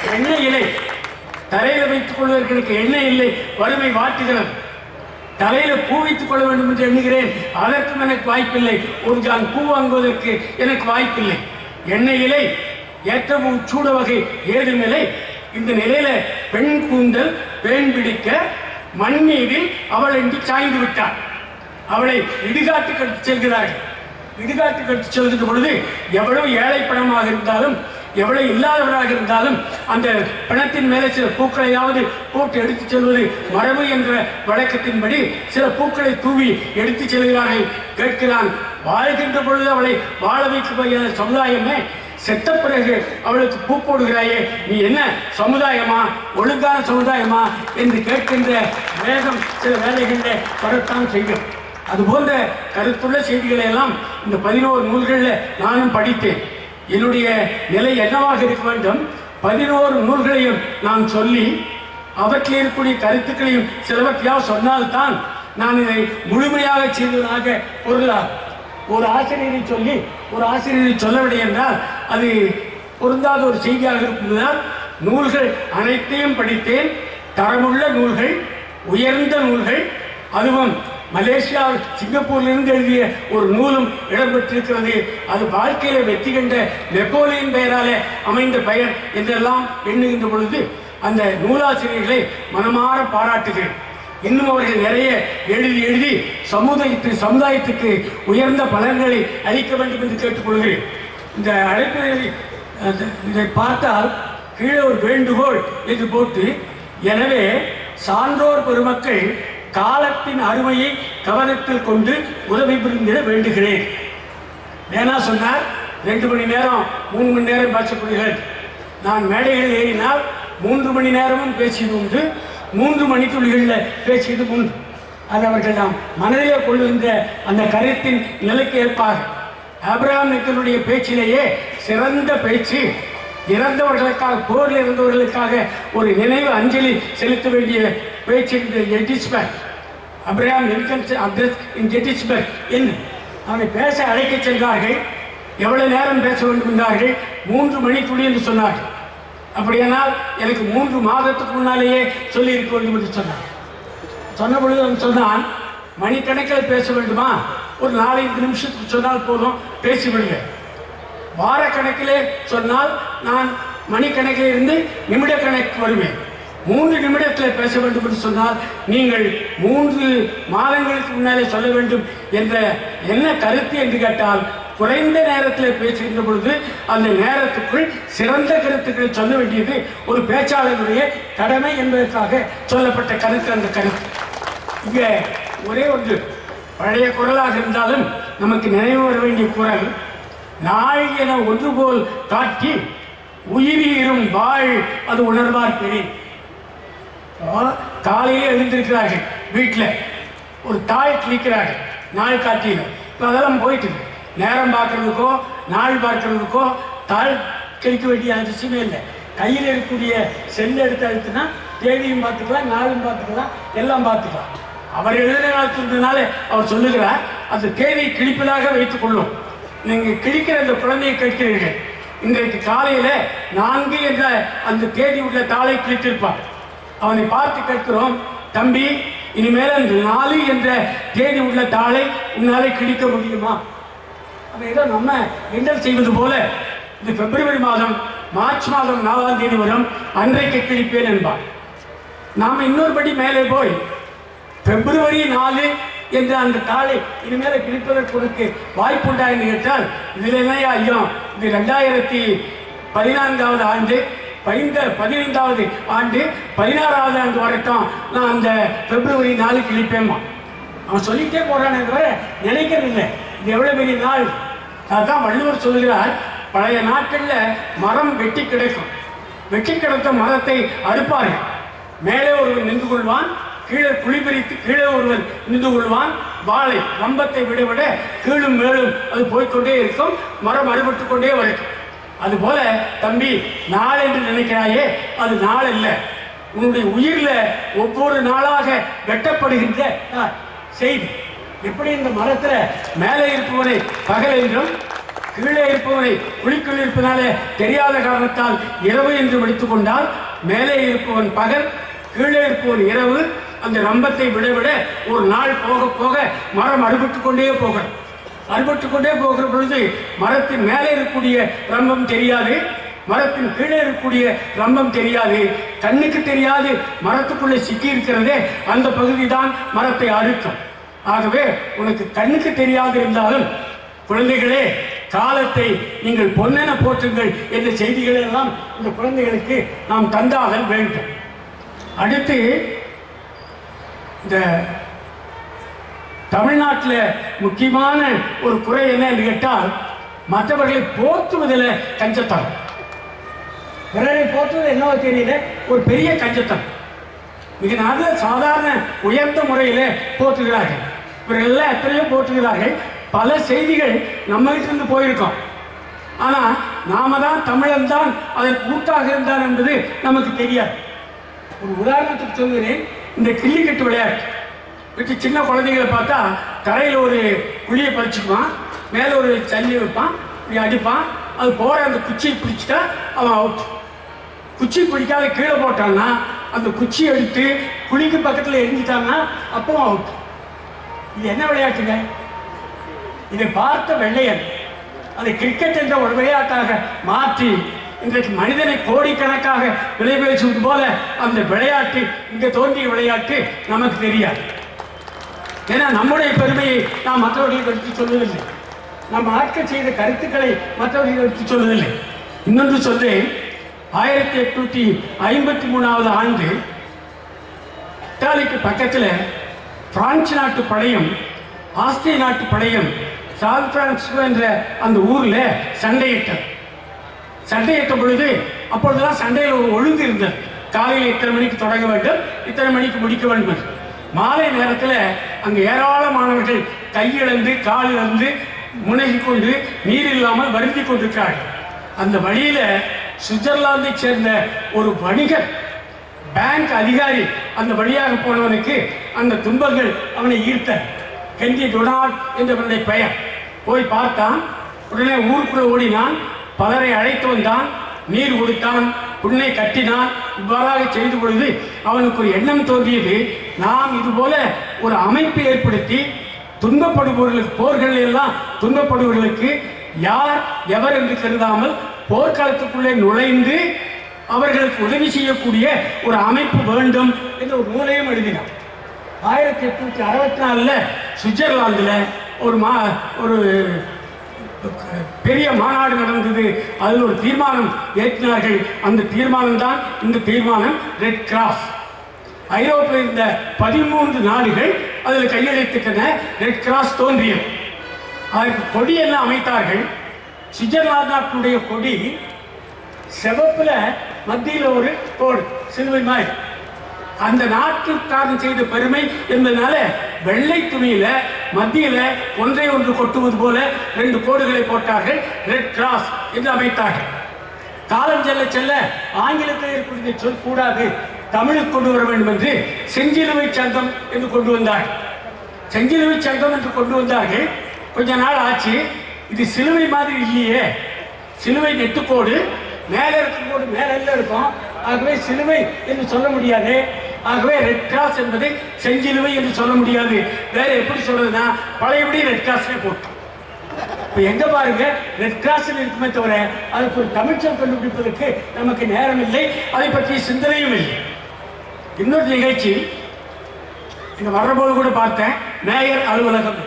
எண்ணெய் இலை தலையில வைத்துக் கொள்வதற்கு எண்ணெய் இல்லை வறுமை வாட்டுகிறது தலையில பூ வைத்துக் கொள்ள வேண்டும் என்று எண்ணுகிறேன் அதற்கும் எனக்கு வாய்ப்பில்லை ஒரு ஜான் பூ வாங்குவதற்கு எனக்கு வாய்ப்பில்லை எண்ணெய் இலை ஏற்றவும் சூட வகை ஏதும் நிலை இந்த நிலையில பெண் கூந்தல் பெண் பிடிக்க மண் மீதில் அவள் என்று சாய்ந்து விட்டாள் அவளை இடுகாட்டு கட்டு செல்கிறார்கள் இடுகாட்டு கட்டு செல்கின்ற பொழுது எவ்வளவு ஏழை பணமாக இருந்தாலும் எவ்வளவு இல்லாதவராக இருந்தாலும் அந்த பிணத்தின் மேலே சில பூக்களையாவது போட்டு எடுத்துச் செல்வது மரபு என்ற வழக்கத்தின்படி சில பூக்களை தூவி எடுத்துச் செல்கிறார்கள் கேட்கிறான் வாழ்கின்ற பொழுது அவளை வாழ வைக்க சமுதாயமே செத்த பிறகு அவளுக்கு பூ போடுகிறாயே நீ என்ன சமுதாயமா ஒழுங்கான சமுதாயமா என்று கேட்கின்ற வேகம் சில வேலைகளில் வரத்தான் செய்யும் அது போன்ற கருத்துள்ள செய்திகளை எல்லாம் இந்த பதினோரு நூல்களில் நானும் படித்தேன் என்னுடைய நிலை என்னவாக இருக்க வேண்டும் பதினோரு நூல்களையும் நான் சொல்லி அவற்றில் இருக்கக்கூடிய கருத்துக்களையும் சிலவற்றையாவது சொன்னால்தான் நான் இதை முழுமையாக செய்ததாக பொருளாகும் ஒரு ஆசிரியரை சொல்லி ஒரு ஆசிரியரை சொல்லவில்லை என்றால் அது பொருந்தாத ஒரு செய்தியாக இருப்பதுதான் நூல்கள் அனைத்தையும் படித்தேன் தரமுள்ள நூல்கள் உயர்ந்த நூல்கள் அதுவும் மலேசியா சிங்கப்பூரிலிருந்து எழுதிய ஒரு நூலும் இடம்பெற்றிருக்கிறது அது வாழ்க்கையில வெற்றி கண்ட நெப்போலியன் பெயராலே அமைந்த பெயர் என்றெல்லாம் எண்ணுகின்ற பொழுது அந்த நூலாசிரியர்களை மனமாற பாராட்டுகிறேன் இன்னும் அவர்கள் நிறைய எழுதி எழுதி சமுதாயத்து சமுதாயத்துக்கு உயர்ந்த பலன்களை அளிக்க வேண்டும் என்று கேட்டுக்கொள்கிறேன் இந்த அழைப்பை அந்த- இதை பார்த்தால் கீழே ஒரு வேண்டுகோள் என்று போட்டு எனவே சான்றோர் பெருமக்கள் காலத்தின் அருமையை கவனத்தில் கொண்டு உதவி புரிந்திட வேண்டுகிறேன் வேணா சொன்னார் ரெண்டு மணி நேரம் மூணு மணி நேரம் பேசப்படுகிறேன் நான் மேடைகளில் ஏறினால் மூன்று மணி நேரமும் பேசியது உண்டு மூன்று மணித்துளிகளில் பேசியது உண்டு அது அவர்கள் நாம் மனதிலே கொள்ளுகின்ற அந்த கருத்தின் நிலைக்கு ஏற்பாக ஆபிரகாம் லிங்கனுடைய பேச்சிலேயே சிறந்த பேச்சு இறந்தவர்களுக்காக போரில் இருந்தவர்களுக்காக ஒரு நினைவு அஞ்சலி செலுத்த வேண்டிய பேச்சு இந்த Gettysburg Abraham Lincoln address in Gettysburg என்று அவனை பேச அழைக்கச் சென்றார்கள் எவ்வளவு நேரம் பேச வேண்டும் என்றார்கள் மூன்று மணி துளி என்று சொன்னார்கள் அப்படியானால் எனக்கு மூன்று மாதத்துக்கு முன்னாலேயே சொல்லி இருக்க வேண்டும் என்று சொன்னார் சொன்ன பொழுது அவன் சொன்னான் மணிக்கணக்கில் பேச வேண்டுமா ஒரு நாலஞ்சு நிமிஷத்துக்கு சொன்னால் போதும் பேசிவிடுவேன் வாரக்கணக்கிலே சொன்னால் நான் மணிக்கணக்கில் இருந்து நிமிட கணக்கு வருவேன் மூன்று நிமிடத்தில் பேச வேண்டும் என்று சொன்னால் நீங்கள் மூன்று மாதங்களுக்கு முன்னாலே சொல்ல வேண்டும் என்ற என்ன கருத்து என்று கேட்டால் குறைந்த நேரத்தில் பேசுகின்ற பொழுது அந்த நேரத்துக்குள் சிறந்த கருத்துக்களை சொல்ல வேண்டியது ஒரு பேச்சாளருடைய கடமை என்பதற்காக சொல்லப்பட்ட கருத்து அந்த கருத்து இங்க ஒரே ஒன்று பழைய குரலாக இருந்தாலும் நமக்கு நினைவு வர வேண்டிய குரல் நாள் என ஒன்று போல் காட்டி உயிரீரும் வாழ் அது உணர்வார் பெரியன் காலையிலே எழுந்திருக்கிறார்கள் வீட்டில் ஒரு தாய் கிளிக்கிறார்கள் நாள் காட்டியில் இப்போ அதெல்லாம் போயிட்டு நேரம் பார்க்கறதுக்கோ நாள் பார்க்கறதுக்கோ தாள் கிழிக்க வேண்டிய அவசியமே இல்லை கையில் இருக்கக்கூடிய செல் எடுத்து அழுத்துனா தேதியும் பார்த்துக்கலாம் நாளும் பார்த்துக்கலாம் எல்லாம் பார்த்துக்கலாம் அவர் எழுதின காலத்தினால அவர் சொல்லுகிறார் அந்த தேதியை கிழிப்பதாக வைத்துக் கொள்ளும் நீங்கள் கிழிக்கிற அந்த குழந்தையை கேட்கிறீர்கள் இன்றைக்கு காலையில் நான்கு என்ற அந்த தேதி உள்ள தாளை கிழித்திருப்பார் அவனை பார்த்து கேட்கிறோம் தம்பி இனிமேல் அந்த நாலு என்ற தேதி உள்ள தாளை உன்னாலே கிழிக்க முடியுமா அப்ப ஏதோ நம்ம கிண்டல் செய்வது போல இந்த பிப்ரவரி மாதம் மார்ச் மாதம் நாலாம் தேதி வரும் அன்றைக்கு கிழிப்பேன் என்பார் நாம் இன்னொரு படி மேலே போய் பிப்ரவரி நாலு என்ற அந்த தாளை இனிமேல் கிழிப்பதற்கு உனக்கு வாய்ப்புண்டா என்று கேட்டால் இதில் என்னையா ஐயோ இது ரெண்டாயிரத்தி பதினான்காவது ஆண்டு பதிந்த பதினைந்தாவது ஆண்டு பதினாறாவது ஆண்டு வரைக்கும் நான் அந்த பிப்ரவரி நாலு கிழிப்பேம்மா அவன் சொல்லிட்டே போறானே தவிர நினைக்கிறதில்லை இது எவ்வளவு பெரிய நாள் அதான் வள்ளுவர் சொல்கிறார் பழைய நாட்களில் மரம் வெட்டி கிடைக்கும் வெட்டி கிடத்த மரத்தை அறுப்பார்கள் மேலே ஒருவன் நின்று கொள்வான் கீழே குழி பிரித்து கீழே ஒருவன் நின்று கொள்வான் வாழை ரம்பத்தை விட விட கீழும் மேலும் அது போய்க்கொண்டே இருக்கும் மரம் அறுபட்டு கொண்டே வரும் அதுபோல தம்பி நாள் என்று நினைக்கிறாயே அது நாள் இல்லை உன்னுடைய உயிரில் ஒவ்வொரு நாளாக வெட்டப்படுகின்ற ஆ, செய்தி எப்படி இந்த மரத்தில் மேலே இருப்பவனை பகல் என்றும் கீழே இருப்பவனை குழிக்குள் இருப்பதாலே தெரியாத காரணத்தால் இரவு என்று முடித்துக் கொண்டால் மேலே இருப்பவன் பகல் கீழே இருப்பவன் இரவு அந்த ரம்பத்தை விட விட ஒரு நாள் போக போக மரம் அறுபட்டு கொண்டே போகணும் அறுபட்டு கொண்டே போகிற பொழுது மரத்தின் மேலே இருக்கக்கூடிய ரம்பம் தெரியாது மரத்தின் கீழே இருக்கக்கூடிய ரம்பம் தெரியாது கண்ணுக்கு தெரியாது மரத்துக்குள்ளே சிக்கி இருக்கிறதே அந்த பகுதி தான் மரத்தை அறுக்கும் ஆகவே உனக்கு கண்ணுக்கு தெரியாது இருந்தாலும் குழந்தைகளே காலத்தை நீங்கள் பொன்னென போற்றுங்கள் என்ற செய்திகளை எல்லாம் இந்த குழந்தைகளுக்கு நாம் தந்தாதல் வேண்டும் அடுத்து இந்த தமிழ்நாட்டில் முக்கியமான ஒரு குறை என்னன்னு கேட்டால் மற்றவர்களை போற்றுவதில் கஞ்சத்தனம் பிறரை போற்றுவது என்னவோ தெரியல ஒரு பெரிய கஞ்சத்தனம் மிக நல்ல சாதாரண உயர்ந்த முறையில் போற்றுகிறார்கள் இவர்கள் எல்லாம் எத்தனையோ போற்றுகிறார்கள் பல செய்திகள் நம்ம இருந்து போயிருக்கோம் ஆனால் நாம தான் தமிழன் தான் அதற்கு கூட்டாக இருந்தான் என்பது நமக்கு தெரியாது ஒரு உதாரணத்துக்கு சொல்கிறேன் இந்த கிள்ளிக்கட்டு விளையாட்டு வச்சு சின்ன குழந்தைகளை பார்த்தா தரையில் ஒரு குழியை பறிச்சுக்குவான் மேலே ஒரு சல்லி வைப்பான் இப்படி அடிப்பான் அது போகிற அந்த குச்சியை பிடிச்சிட்டா அவன் அவுட் குச்சி பிடிக்காத கீழே போட்டான்னா அந்த குச்சி எடுத்து குழிக்கு பக்கத்தில் எரிஞ்சிட்டான்னா அப்பவும் அவுட் இது என்ன விளையாட்டுங்க இதை பார்த்த வெள்ளையன் அதை கிரிக்கெட் என்ற ஒரு விளையாட்டாக மாற்றி இன்றைக்கு மனிதனை கோடிக்கணக்காக விலை பேசுவது போல அந்த விளையாட்டு இங்கே தோன்றிய விளையாட்டு நமக்கு தெரியாது ஏன்னா நம்முடைய பெருமையை நாம் மற்றவர்களுக்கு எடுத்து சொல்வதில்லை நம்ம ஆட்கள் செய்த கருத்துக்களை மற்றவர்களுக்கு எடுத்து சொல்வதில்லை இன்னொன்று சொல்றேன் ஆயிரத்தி எட்நூத்தி ஐம்பத்தி மூணாவது ஆண்டு இத்தாலிக்கு பக்கத்தில் பிரான்ஸ் நாட்டு படையும் ஆஸ்திரிய நாட்டு படையும் சான் பிரான்சிஸ்கோ என்ற அந்த ஊரில் சண்டையிட்டது சண்டையிட்ட பொழுது அப்பொழுதுதான் சண்டையில் ஒரு ஒழுங்கு இருந்தது காலையில் இத்தனை மணிக்கு தொடங்க வேண்டும் இத்தனை மணிக்கு முடிக்க வேண்டும் என்று. மாலை நேரத்தில் அங்கே ஏராளமானவர்கள் கையிழந்து காலிழந்து முனகிக் கொண்டு நீர் இல்லாமல் வருந்தி கொண்டிருக்கிறார்கள் அந்த வழியில் சுவிட்சர்லாந்தை சேர்ந்த ஒரு வணிகர் பேங்க் அதிகாரி அந்த வழியாக போனவனுக்கு அந்த துன்பங்கள் அவனை ஈர்த்த ஹென்றி டொனால்ட் என்றவனுடைய பெயர் போய் பார்த்தான் உடனே ஊருக்குள்ள ஓடினான் பலரை அழைத்து வந்தான் நீர் கொடுத்தான் புண்ணை கட்டினான் இவ்வாறாக செய்த பொழுது அவனுக்கு ஒரு எண்ணம் தோன்றியது நாம் இதுபோல ஒரு அமைப்பை ஏற்படுத்தி துன்பப்படுபவர்களுக்கு போர்கள் எல்லாம் துன்பப்படுபவர்களுக்கு யார் எவர் என்று கருதாமல் போர்க்களத்துக்குள்ளே நுழைந்து அவர்களுக்கு உதவி செய்யக்கூடிய ஒரு அமைப்பு வேண்டும் என்ற ஒரு நூலையும் எழுதினார் ஆயிரத்தி எட்நூத்தி அறுபத்தி நாலில் சுவிட்சர்லாந்தில் ஒரு மா ஒரு பெரிய மாநாடு நடந்தது அதில் ஒரு தீர்மானம் ஏற்றினார்கள் அந்த தீர்மானம் தான் இந்த தீர்மானம் ரெட் கிராஸ் ஐரோப்பில் இருந்த பதிமூன்று நாடுகள் அதில் கையெழுத்திட்டன ரெட் கிராஸ் தோன்றியது அதற்கு கொடியெல்லாம் அமைத்தார்கள் சுவிட்சர்லாந்து நாட்டினுடைய கொடி சிவப்புல மத்தியில் ஒரு கோடு சிலுவை மாதிரி அந்த நாட்டுக்காரன் செய்த பெருமை என்பதனால வெள்ளை துணியில மத்தியில ஒன்றை ஒன்று கொட்டுவது போல ரெண்டு கோடுகளை போட்டார்கள் ரெட் கிராஸ் என்று அமைத்தார்கள் காலம் செல்ல செல்ல ஆங்கிலத்தில் இருக்கக்கூடிய சொல் கூடாது தமிழுக்கு கொண்டு வர வேண்டும் என்று செஞ்சிலுவை சங்கம் என்று கொண்டு வந்தார்கள் செஞ்சிலுவை சங்கம் என்று கொண்டு வந்தார்கள் கொஞ்ச நாள் ஆச்சு இது சிலுவை மாதிரி இல்லையே சிலுவை நெட்டுக்கோடு மேலே இருக்கும் கோடு மேலே எல்லாம் இருக்கும் ஆகவே சிலுவை என்று சொல்ல முடியாது ஆகவே ரெட் கிராஸ் என்பது செஞ்சிலுவை என்று சொல்ல முடியாது வேற எப்படி சொல்றதுன்னா பழையபடி ரெட் கிராஸ்னே போட்டோம் இப்போ எங்க பாருங்க ரெட் கிராஸ் இருக்குமே தவிர அதுக்கு ஒரு தமிழ்ச்சொல் கண்டுபிடிப்பதற்கு நமக்கு நேரம் இல்லை அதை பற்றிய சிந்தனையும் இல்லை இன்னொரு நிகழ்ச்சி இங்க வர்றபோது கூட பார்த்தேன் மேயர் அலுவலகம்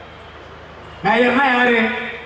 மேயர்னா யாரு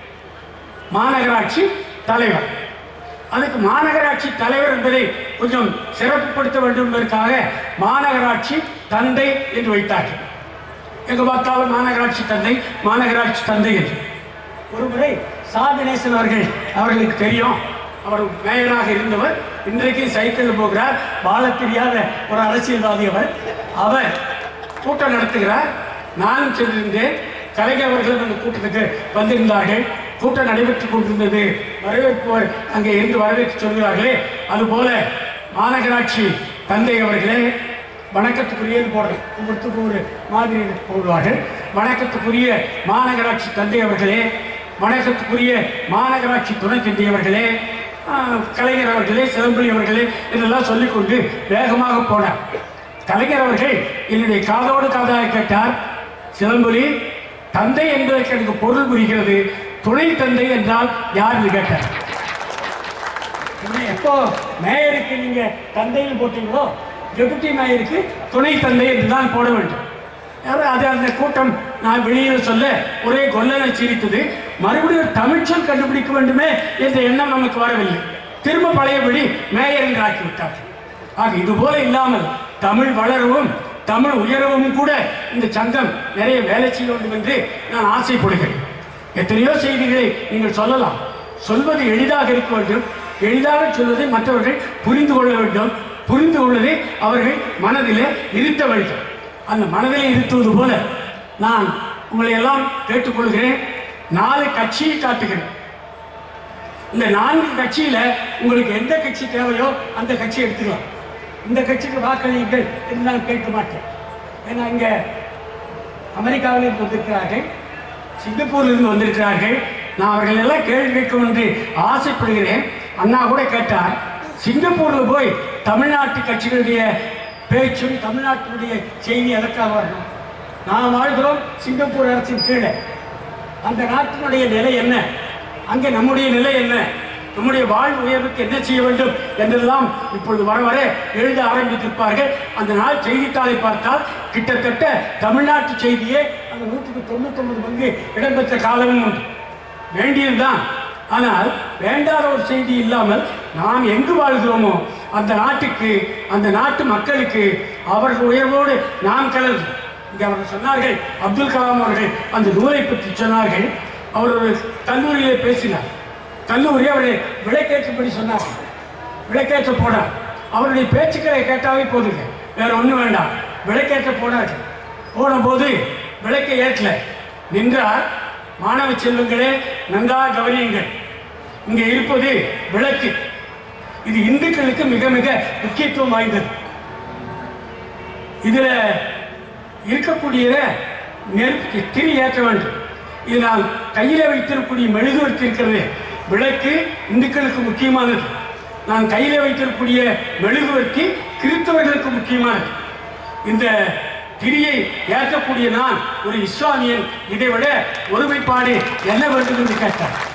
மாநகராட்சி தலைவர் அதுக்கு மாநகராட்சி தலைவர் என்பதை கொஞ்சம் சிறப்புப்படுத்த வேண்டும் என்பதற்காக மாநகராட்சி தந்தை என்று வைத்தார்கள் எங்க பார்த்தாலும் மாநகராட்சி தந்தை மாநகராட்சி தந்தை என்று ஒரு முறை சா கணேசன் அவர்கள் அவர்களுக்கு தெரியும் அவர் மேயராக இருந்தவர் இன்றைக்கு சைக்கிளில் போகிறார் வாழ தெரியாத ஒரு அரசியல்வாதி அவர் அவர் கூட்டம் நடத்துகிறார் நானும் சென்றிருந்தேன் கலைஞர் அவர்களும் அந்த கூட்டத்துக்கு வந்திருந்தார்கள் கூட்டம் நடைபெற்றுக் கொண்டிருந்தது வரவேற்பவர் அங்கே இருந்து வரவேற்று சொல்கிறார்களே அதுபோல மாநகராட்சி தந்தை அவர்களே வணக்கத்துக்குரியது போடுறேன் ஒவ்வொருத்தருக்கும் ஒரு மாதிரி போடுவார்கள் வணக்கத்துக்குரிய மாநகராட்சி தந்தை அவர்களே வணக்கத்துக்குரிய மாநகராட்சி துணை தந்தியவர்களே கலைஞர் அவர்களே சிதம்பரம் அவர்களே இதெல்லாம் சொல்லிக்கொண்டு வேகமாக போனார் கலைஞர் அவர்கள் என்னுடைய காதோடு காதாக கேட்டார் சிதம்பரி தந்தை என்பதற்கு எனக்கு பொருள் புரிகிறது துணை தந்தை என்றால் யாருன்னு கேட்டார் உடனே எப்போ மேயருக்கு நீங்க தந்தைன்னு போட்டீங்களோ டெபுட்டி மேயருக்கு துணை தந்தை என்று தான் போட வேண்டும் யாரோ அது அந்த கூட்டம் நான் வெளியில் சொல்ல ஒரே கொல்லனை சிரித்தது மறுபடியும் தமிழ்ச்சொல் கண்டுபிடிக்க வேண்டுமே என்ற எண்ணம் நமக்கு வரவில்லை திரும்ப பழையபடி மேயர் என்று ஆக்கிவிட்டார் ஆக இது போல இல்லாமல் தமிழ் வளரவும் தமிழ் உயரவும் கூட இந்த சங்கம் நிறைய வேலை செய்ய வேண்டும் என்று நான் ஆசைப்படுகிறேன் எத்தனையோ செய்திகளை நீங்கள் சொல்லலாம் சொல்வது எளிதாக இருக்க வேண்டும் எளிதாக சொல்வதை மற்றவர்கள் புரிந்து கொள்ள வேண்டும் புரிந்து கொள்வதை அவர்கள் மனதிலே இருத்த வேண்டும் அந்த மனதிலே இருத்துவது போல நான் உங்களை எல்லாம் கேட்டுக்கொள்கிறேன் நாலு கட்சியை காட்டுகிறேன் இந்த நான்கு கட்சியில உங்களுக்கு எந்த கட்சி தேவையோ அந்த கட்சி எடுத்துக்கலாம் இந்த கட்சிக்கு வாக்களியுங்கள் என்று நான் கேட்க மாட்டேன் ஏன்னா இங்க அமெரிக்காவிலிருந்து வந்திருக்கிறார்கள் சிங்கப்பூரிலிருந்து வந்திருக்கிறார்கள் நான் அவர்கள் எல்லாம் கேள்வி கேட்கும் என்று ஆசைப்படுகிறேன் அண்ணா கூட கேட்டார் சிங்கப்பூரில் போய் தமிழ்நாட்டு கட்சிகளுடைய பேச்சும் தமிழ்நாட்டினுடைய செய்தி எதற்காக வரணும் நான் வாழ்கிறோம் சிங்கப்பூர் அரசின் கீழே அந்த நாட்டினுடைய நிலை என்ன அங்கே நம்முடைய நிலை என்ன நம்முடைய வாழ்வு உயர்வுக்கு என்ன செய்ய வேண்டும் என்றெல்லாம் இப்பொழுது வர வர எழுத ஆரம்பித்திருப்பார்கள் அந்த நாள் செய்தித்தாளை பார்த்தால் கிட்டத்தட்ட தமிழ்நாட்டு செய்தியே அந்த நூற்றுக்கு தொண்ணூத்தொன்பது பங்கு இடம்பெற்ற காலமும் உண்டு வேண்டியதுதான் ஆனால் வேண்டாத ஒரு செய்தி இல்லாமல் நாம் எங்கு வாழ்கிறோமோ அந்த நாட்டுக்கு அந்த நாட்டு மக்களுக்கு அவர்கள் உயர்வோடு நாம் கலந்து இங்கே அவர்கள் சொன்னார்கள் அப்துல் கலாம் அவர்கள் அந்த நூலை பற்றி சொன்னார்கள் அவர் ஒரு கல்லூரியிலே பேசினார் கல்லூரி அவரை விளக்கேற்றும்படி சொன்னார் விளக்கேற்ற போனார் அவருடைய பேச்சுக்களை கேட்டாவே போதுங்க வேற ஒன்றும் வேண்டாம் விளக்கேற்ற போனார்கள் போனபோது விளக்கை ஏற்றல நின்றார் மாணவ செல்வங்களே நன்றாக கவனியுங்கள் இங்கே இருப்பது விளக்கு இது இந்துக்களுக்கு மிக மிக முக்கியத்துவம் வாய்ந்தது இதுல இருக்கக்கூடிய நெருப்பு திரி ஏற்ற வேண்டும் இது நான் கையில வைத்திருக்கக்கூடிய மெழுகுவர்த்தி இருக்கிறது விளக்கு இந்துக்களுக்கு முக்கியமானது நான் கையில வைத்திருக்கக்கூடிய மெழுகுவர்த்தி கிறிஸ்தவர்களுக்கு முக்கியமானது இந்த திரியை ஏற்கக்கூடிய நான் ஒரு இஸ்லாமியன் இதை விட ஒருமைப்பாடு என்ன வேண்டும் என்று கேட்டார்